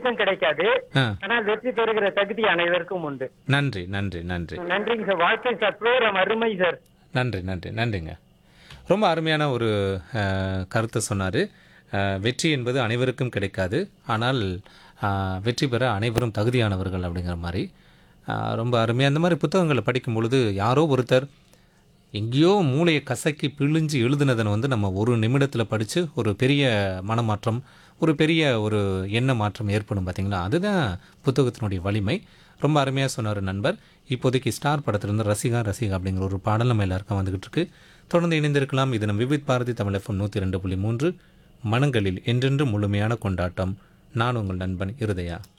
அனைவருக்கும் கிடைக்காது ஆ ஆனால் வெற்றி பெறுகிற தகுதி அனைவருக்கும் உண்டு நன்றி நன்றி நன்றி நன்றிங்க சார் வாழ்க்கை சார் ப்ரோக்ராம் அருமை சார் நன்றி நன்றி நன்றிங்க ரொம்ப அருமையான ஒரு அஹ், கருத்தை சொன்னார் வெற்றி என்பது அனைவருக்கும் கிடைக்காது ஆனால் அஹ், வெற்றி பெற அனைவரும் தகுதியானவர்கள் அப்படிங்கிற மாதிரி அஹ், ரொம்ப அருமையாக அந்த மாதிரி புத்தகங்களை படிக்கும் பொழுது யாரோ ஒருத்தர் எங்கேயோ மூளையை கசக்கி பிழிஞ்சு எழுதுனதை வந்து நம்ம ஒரு நிமிடத்தில் படித்து ஒரு பெரிய மனமாற்றம் ஒரு பெரிய ஒரு எண்ண மாற்றம் ஏற்படும் பார்த்தீங்களா அதுதான் புத்தகத்தினுடைய வலிமை ரொம்ப அருமையாக சொன்னார் நண்பர் இப்போதைக்கு ஸ்டார் படத்திலிருந்து ரசிகா ரசிகா அப்படிங்கிற ஒரு பாடல் நம்ம எல்லாருக்கும் வந்துகிட்டு இருக்கு தொடர்ந்து இணைந்திருக்கலாம் இது நம்ம விவித் பாரதி தமிழ் எஃப்எம் நூற்றி ரெண்டு புள்ளி மூன்று மனங்களில் என்றென்று முழுமையான கொண்டாட்டம் நான் உங்கள் நண்பன் இருதயா